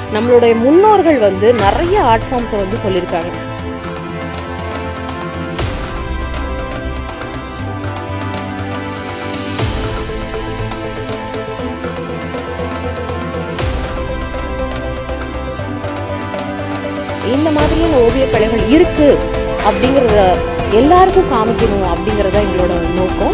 நம்மளுடைய முன்னோர்கள் வந்து நிறைய ஆர்ட் ஃபார்ம்ஸை வந்து சொல்லியிருக்காங்க இந்த மாதிரியான ஓவியக் கலைகள் இருக்கு அப்படிங்கிறத எல்லாருக்கும் காமிக்கணும் அப்படிங்கறத எங்களோட நோக்கம்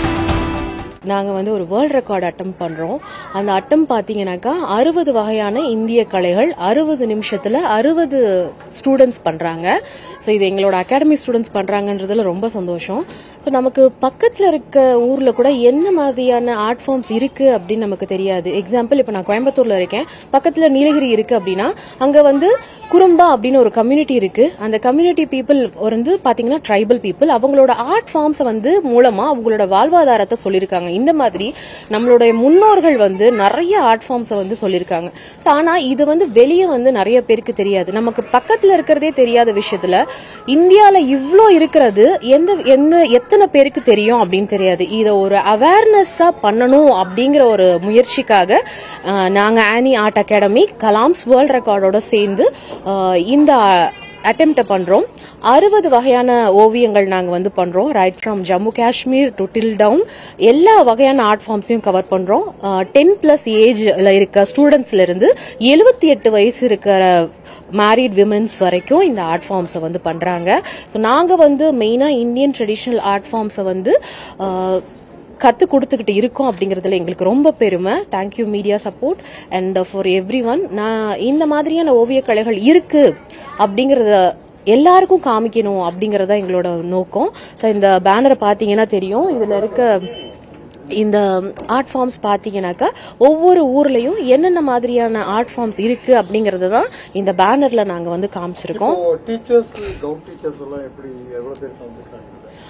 நாங்கள் வந்து ஒரு வேர்ல்ட் ரெக்கார்ட் அட்டம் பண்ணுறோம் அந்த அட்டம் பார்த்தீங்கன்னாக்கா அறுபது வகையான இந்திய கலைகள் அறுபது நிமிஷத்தில் அறுபது ஸ்டூடெண்ட்ஸ் பண்ணுறாங்க ஸோ இது எங்களோட அகாடமி ஸ்டூடெண்ட்ஸ் பண்ணுறாங்கன்றதுல ரொம்ப சந்தோஷம் ஸோ நமக்கு பக்கத்தில் இருக்க ஊரில் கூட என்ன மாதிரியான ஆர்ட் ஃபார்ம்ஸ் இருக்குது அப்படின்னு நமக்கு தெரியாது எக்ஸாம்பிள் இப்போ நான் கோயம்புத்தூரில் இருக்கேன் பக்கத்தில் நீலகிரி இருக்குது அப்படின்னா அங்கே வந்து குறும்பா அப்படின்னு ஒரு கம்யூனிட்டி இருக்குது அந்த கம்யூனிட்டி பீப்புள் வந்து பார்த்தீங்கன்னா ட்ரைபல் பீப்புள் அவங்களோட ஆர்ட் ஃபார்ம்ஸை வந்து மூலமாக அவங்களோட வாழ்வாதாரத்தை சொல்லியிருக்காங்க இந்த மாதிரி நம்மளுடைய முன்னோர்கள் வந்து நிறைய ஆர்ட் ஃபார்ம்ஸை வந்து சொல்லியிருக்காங்க ஸோ ஆனால் இது வந்து வெளியே வந்து நிறைய பேருக்கு தெரியாது நமக்கு பக்கத்தில் இருக்கிறதே தெரியாத விஷயத்துல இந்தியாவில் இவ்வளோ இருக்கிறது எந்த எந்த எத்தனை பேருக்கு தெரியும் அப்படின்னு தெரியாது இதை ஒரு அவேர்னஸாக பண்ணணும் அப்படிங்கிற ஒரு முயற்சிக்காக அஹ், நாங்க Annie art academy Kalam's world ரெக்கார்டோட சேர்ந்து அஹ், இந்த அட்டெம்ப்ட பண்றோம் அறுபது வகையான ஓவியங்கள் நாங்க வந்து பண்றோம் right from Jammu Kashmir to till down எல்லா வகையான ஆர்ட் ஃபார்ம்ஸையும் கவர் பண்றோம் டென் பிளஸ் ஏஜ்ல இருக்க ஸ்டூடெண்ட்ஸ்ல இருந்து எழுபத்தி எட்டு வயசு இருக்கிற மேரிட் விமன்ஸ் வரைக்கும் இந்த ஆர்ட் ஃபார்ம்ஸை வந்து பண்றாங்க ஸோ நாங்க வந்து மெயினா இந்தியன் ட்ரெடிஷ்னல் ஆர்ட் ஃபார்ம்ஸை வந்து அஹ், கத்து கொடுத்துக்கிட்டு இருக்கோம் அப்படிங்கறதுல எங்களுக்கு ரொம்ப பெருமை thank you media support and for everyone நான் இந்த மாதிரியான ஓவியக் கலைகள் இருக்கு அப்படிங்கறத எல்லாருக்கும் காமிக்கணும் அப்படிங்கறத எங்களோட நோக்கம் ஸோ இந்த பேனரை பார்த்தீங்கன்னா தெரியும் இதுல இருக்க இந்த ஆர்ட் ஃபார்ம்ஸ் பார்த்தீங்கன்னாக்கா ஒவ்வொரு ஊர்லயும் என்னென்ன மாதிரியான ஆர்ட் ஃபார்ம்ஸ் இருக்கு அப்படிங்கறது தான் இந்த பேனர்ல நாங்க வந்து காமிச்சிருக்கோம் இப்போ டீச்சர்ஸ் கவுட் டீச்சர்ஸ் எல்லாம் எப்படி எவ்வளவு பேர் வந்திருக்காங்க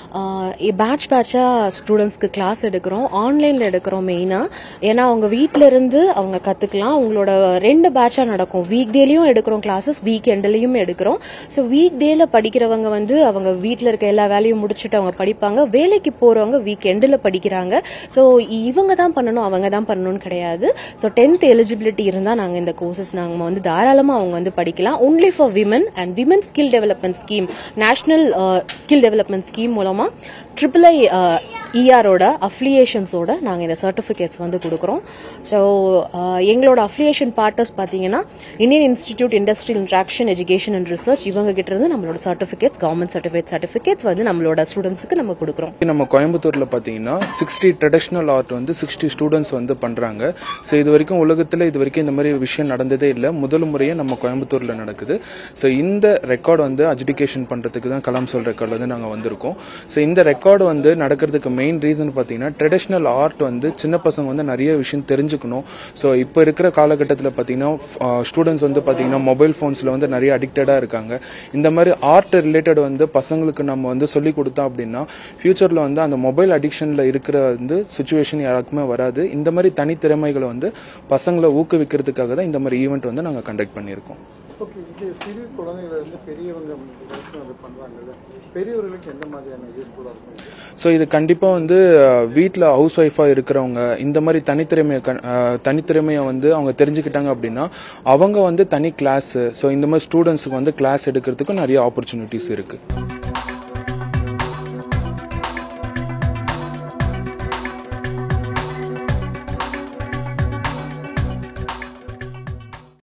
பேட்ச் பேட்சா ஸ்டூடெண்ட்ஸ்க்கு கிளாஸ் எடுக்கிறோம் ஆன்லைன்ல எடுக்கிறோம் மெயினா ஏன்னா அவங்க வீட்ல இருந்து அவங்க கத்துக்கலாம் அவங்களோட ரெண்டு பேட்சா நடக்கும் வீக் டேலயும் எடுக்கிறோம் கிளாஸஸ் வீக் எண்ட்லயும் எடுக்கிறோம் ஸோ வீக் டேல படிக்கிறவங்க வந்து அவங்க வீட்ல இருக்க எல்லா வேலையும் முடிச்சுட்டு அவங்க படிப்பாங்க வேலைக்கு போறவங்க வீக் எண்டில் படிக்கிறாங்க ஸோ இவங்க தான் பண்ணணும் அவங்க தான் பண்ணணும்னு கிடையாது ஸோ டென்த் எலிஜிபிலிட்டி இருந்தால் நாங்கள் இந்த கோர்சஸ் நாங்கள் வந்து தாராளமாக அவங்க வந்து படிக்கலாம் only for women and women skill development scheme national skill development scheme மூலமாக ட்ரிபிள் ஐ இஆரோட அஃபிலியேஷன்ஸோட நாங்கள் இந்த சர்டிஃபிகேட்ஸ் வந்து கொடுக்குறோம் ஸோ எங்களோட அஃபிலியேஷன் பார்ட்டர்ஸ் பார்த்தீங்கன்னா Indian institute industrial interaction education and research இவங்க கிட்ட இருந்து நம்மளோட சர்டிஃபிகேட்ஸ் கவர்மெண்ட் சர்டிஃபிகேட் சர்டிஃபிகேட்ஸ் வந்து நம்மளோட ஸ்டூடெண்ட்ஸுக்கு நம்ம கொடுக்குறோம் நம்ம கோயம்புத்தூர்ல பாத்தீங்கன்னா சிக்ஸ்டி ட்ரெடிஷ்னல் ஆர்ட் வந்து சிக்ஸ்டி ஸ்டூடெண்ட்ஸ் வந்து பண்றாங்க ஸோ இது வரைக்கும் உலகத்துல இது வரைக்கும் இந்த மாதிரி விஷயம் நடந்ததே இல்லை முதல் முறையே நம்ம கோயம்புத்தூர்ல நடக்குது ஸோ இந்த ரெக்கார்டு வந்து அஜுடிகேஷன் பண்றதுக்கு தான் கலாம் சொல் ரெக்கார்டு வந்து நாங்க வந்திருக்கோம் ஸோ இந்த ரெக்கார்டு வந்து நடக்கிறதுக்கு மெயின் ரீசன் பாத்தீங்கன்னா ட்ரெடிஷ்னல் ஆர்ட் வந்து சின்ன பசங்க வந்து நிறைய விஷயம் தெரிஞ்சுக்கணும் ஸோ இப்போ இருக்கிற காலகட்டத்தில் பார்த்தீங்கன்னா ஸ்டூடெண்ட்ஸ் வந்து பார்த்தீங்கன்னா மொபைல் ஃபோன்ஸில் வந்து நிறைய அடிக்டடாக இருக்காங்க இந்த மாதிரி ஆர்ட் ரிலேட்டட் வந்து பசங்களுக்கு நம்ம வந்து சொல்லி கொடுத்தோம் அப்படின்னா ஃபியூச்சரில் வந்து அந்த மொபைல் அடிக்ஷனில் இருக்கிற வந்து சுச்சுவேஷன் யாருக்குமே வராது இந்த மாதிரி தனித்திறமைகளை வந்து பசங்களை ஊக்குவிக்கிறதுக்காக தான் இந்த மாதிரி ஈவெண்ட் வந்து நாங்கள் கண்டக்ட் பண்ணியிருக்கோம் ஓகே இது சிறு குழந்தைகள் வந்து பெரியவங்க வரைக்கும் அது பண்றாங்கல்ல பெரியவர்களுக்கு எந்த மாதிரியான யூஸ்ஃபுல்லா இருக்கும் இது? ஸோ இது கண்டிப்பாக வந்து வீட்டில் ஹவுஸ் ஒய்ஃபாக இருக்கிறவங்க இந்த மாதிரி தனித்திறமையை கண்- அஹ், தனித்திறமையை வந்து அவங்க தெரிஞ்சுக்கிட்டாங்க அப்படின்னா அவங்க வந்து தனி கிளாஸ் ஸோ இந்த மாதிரி ஸ்டூடெண்ட்ஸுக்கு வந்து கிளாஸ் எடுக்கிறதுக்கும் நிறைய ஆப்பர்ச்சுனிட்டிஸ் இருக்குது